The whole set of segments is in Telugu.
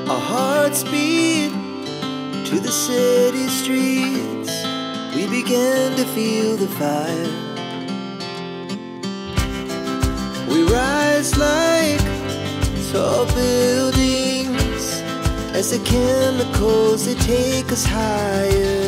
Our hearts beat to the city streets. We began to feel the fire. We rise like tall buildings as the chemicals they take us higher.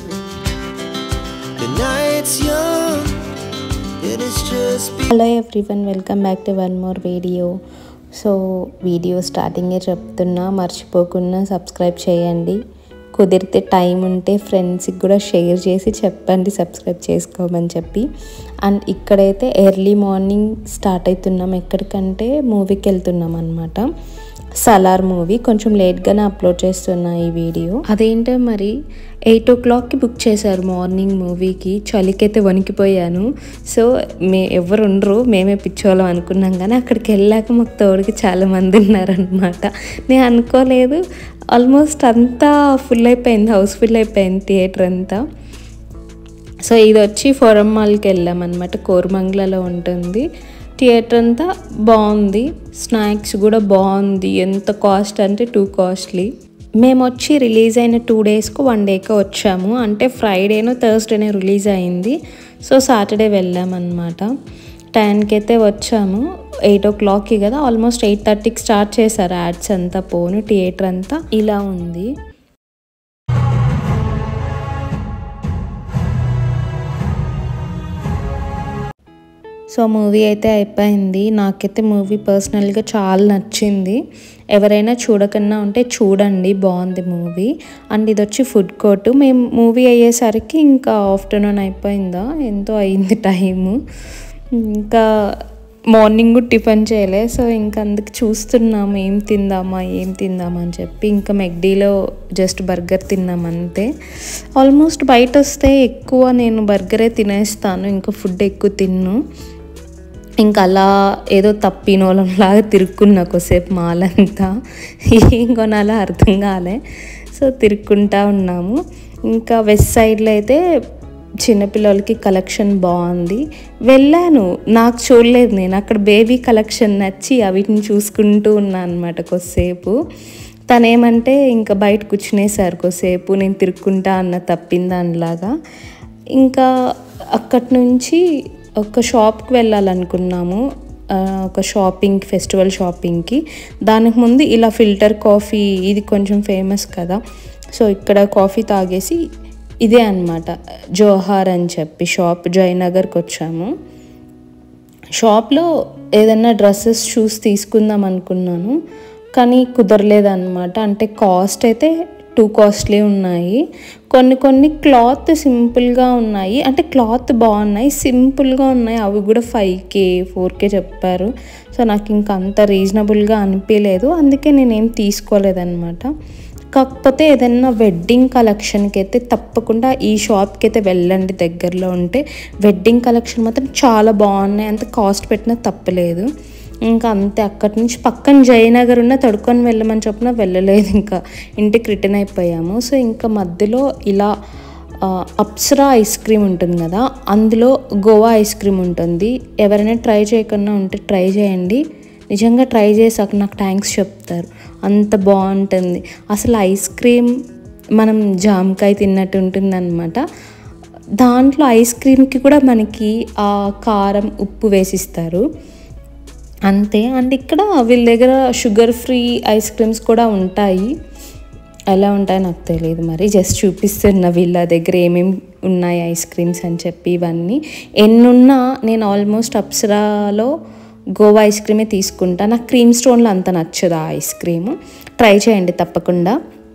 The night's young and it's just be- hello everyone welcome back to one more video so video స్టార్టింగే చెప్తున్నా మర్చిపోకుండా సబ్స్క్రైబ్ చేయండి కుదిరితే టైం ఉంటే ఫ్రెండ్స్కి కూడా షేర్ చేసి చెప్పండి సబ్స్క్రైబ్ చేసుకోమని చెప్పి అండ్ ఇక్కడైతే ఎర్లీ మార్నింగ్ స్టార్ట్ అవుతున్నాం ఎక్కడికంటే మూవీకి వెళ్తున్నాం అనమాట సలార్ మూవీ కొంచెం లేట్గానే అప్లోడ్ చేస్తున్నా ఈ వీడియో అదేంటో మరి ఎయిట్ ఓ క్లాక్కి బుక్ చేశారు మార్నింగ్ మూవీకి చలికైతే వణికిపోయాను సో మే ఎవరు ఉండరు మేమే పిచ్చోళ్ళం అనుకున్నాం కానీ అక్కడికి వెళ్ళాక మాకు తోడుకి చాలా మంది ఉన్నారనమాట నేను అనుకోలేదు ఆల్మోస్ట్ అంతా ఫుల్ అయిపోయింది హౌస్ ఫుల్ అయిపోయింది థియేటర్ అంతా సో ఇది వచ్చి ఫోరం మాల్కి వెళ్ళాం అనమాట కోరమంగళలో ఉంటుంది థియేటర్ అంతా బాగుంది స్నాక్స్ కూడా బాగుంది ఎంత కాస్ట్ అంటే టూ కాస్ట్లీ మేము వచ్చి రిలీజ్ అయిన టూ డేస్కు వన్ డేకి వచ్చాము అంటే ఫ్రైడేనో థర్స్డేనే రిలీజ్ అయింది సో సాటర్డే వెళ్ళామన్నమాట టెన్కి అయితే వచ్చాము ఎయిట్ ఓ క్లాక్కి కదా ఆల్మోస్ట్ ఎయిట్ థర్టీకి స్టార్ట్ చేశారు యాడ్స్ అంతా పోను థియేటర్ అంతా ఇలా ఉంది సో మూవీ అయితే అయిపోయింది నాకైతే మూవీ పర్సనల్గా చాలా నచ్చింది ఎవరైనా చూడకన్నా ఉంటే చూడండి బాగుంది మూవీ అండ్ ఇది వచ్చి ఫుడ్ కోర్టు మేము మూవీ అయ్యేసరికి ఇంకా ఆఫ్టర్నూన్ అయిపోయిందా ఎంతో అయింది టైము ఇంకా మార్నింగ్ టిఫిన్ చేయలే సో ఇంకా అందుకు చూస్తున్నాము ఏం తిందామా ఏం తిందామా అని చెప్పి ఇంకా మెగ్డీలో జస్ట్ బర్గర్ తిన్నాం అంతే ఆల్మోస్ట్ బయట వస్తే ఎక్కువ నేను బర్గరే తినేస్తాను ఇంకా ఫుడ్ ఎక్కువ తిన్ను ఇంకా అలా ఏదో తప్పినోళ్ళంలాగా తిరుక్కున్నా కొద్దిసేపు మాలంతా ఏం కొనాలో అర్థం కాలే సో తిరుక్కుంటా ఉన్నాము ఇంకా వెస్ట్ సైడ్లో అయితే చిన్నపిల్లలకి కలెక్షన్ బాగుంది వెళ్ళాను నాకు చూడలేదు నేను అక్కడ బేబీ కలెక్షన్ నచ్చి వీటిని చూసుకుంటూ ఉన్నా అనమాట కొద్దిసేపు తనేమంటే ఇంకా బయట కూర్చునేసారు కొద్దిసేపు నేను తిరుక్కుంటా అన్న తప్పిన దానిలాగా ఇంకా అక్కడి నుంచి ఒక షాప్కి వెళ్ళాలనుకున్నాము ఆ, ఒక షాపింగ్ ఫెస్టివల్ షాపింగ్కి దానికి ముందు ఇలా ఫిల్టర్ కాఫీ ఇది కొంచెం ఫేమస్ కదా సో ఇక్కడ కాఫీ తాగేసి ఇదే అనమాట జోహార్ అని చెప్పి షాప్ జయనగర్కి వచ్చాము షాప్లో ఏదైనా డ్రెస్సెస్ చూసి తీసుకుందాం అనుకున్నాను కానీ కుదరలేదన్నమాట అంటే కాస్ట్ అయితే టూ కాస్ట్లీ ఉన్నాయి కొన్ని కొన్ని క్లాత్ సింపుల్గా ఉన్నాయి అంటే క్లాత్ బాగున్నాయి సింపుల్గా ఉన్నాయి అవి కూడా ఫైవ్ కే ఫోర్ కే చెప్పారు సో నాకు ఇంకా అంత రీజనబుల్గా అనిపించలేదు అందుకే నేనేం తీసుకోలేదన్నమాట కాకపోతే ఏదైనా వెడ్డింగ్ కలెక్షన్కి అయితే తప్పకుండా ఈ షాప్కి అయితే వెళ్ళండి దగ్గరలో ఉంటే వెడ్డింగ్ కలెక్షన్ మాత్రం చాలా బాగున్నాయి అంత కాస్ట్ పెట్టినా తప్పలేదు ఇంకా అంతే అక్కడి నుంచి పక్కన జయనగర్ ఉన్న తడుకొని వెళ్ళమని చెప్పిన వెళ్ళలేదు ఇంకా ఇంటికి రిటర్న్ అయిపోయాము సో ఇంకా మధ్యలో ఇలా ఆ, అప్సరా ఐస్ క్రీమ్ ఉంటుంది కదా అందులో గోవా ఐస్ క్రీమ్ ఉంటుంది ఎవరైనా ట్రై చేయకుండా ఉంటే ట్రై చేయండి నిజంగా ట్రై చేసాక నాకు థ్యాంక్స్ చెప్తారు అంత బాగుంటుంది అసలు ఐస్ క్రీమ్ మనం జామకాయ తిన్నట్టు ఉంటుందన్నమాట దాంట్లో ఐస్ క్రీమ్కి కూడా మనకి ఆ కారం ఉప్పు వేసిస్తారు అంతే అండ్ ఇక్కడ వీళ్ళ దగ్గర షుగర్ ఫ్రీ ఐస్ క్రీమ్స్ కూడా ఉంటాయి ఎలా ఉంటాయో నాకు తెలియదు మరి జస్ట్ చూపిస్తున్న వీళ్ళ దగ్గర ఏమేమి ఉన్నాయి ఐస్ క్రీమ్స్ అని చెప్పి ఇవన్నీ ఎన్నున్నా నేను ఆల్మోస్ట్ అప్సరాలో గోవా ఐస్ క్రీమే తీసుకుంటా నాకు క్రీమ్ స్టోన్లో అంత నచ్చదు ఆ ఐస్ క్రీమ్ ట్రై చేయండి తప్పకుండా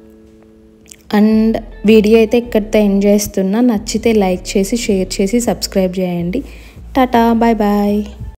అండ్ వీడియో అయితే ఇక్కడితో ఎండ్ చేస్తున్నా నచ్చితే లైక్ చేసి షేర్ చేసి సబ్స్క్రైబ్ చేయండి టాటా బాయ్ బాయ్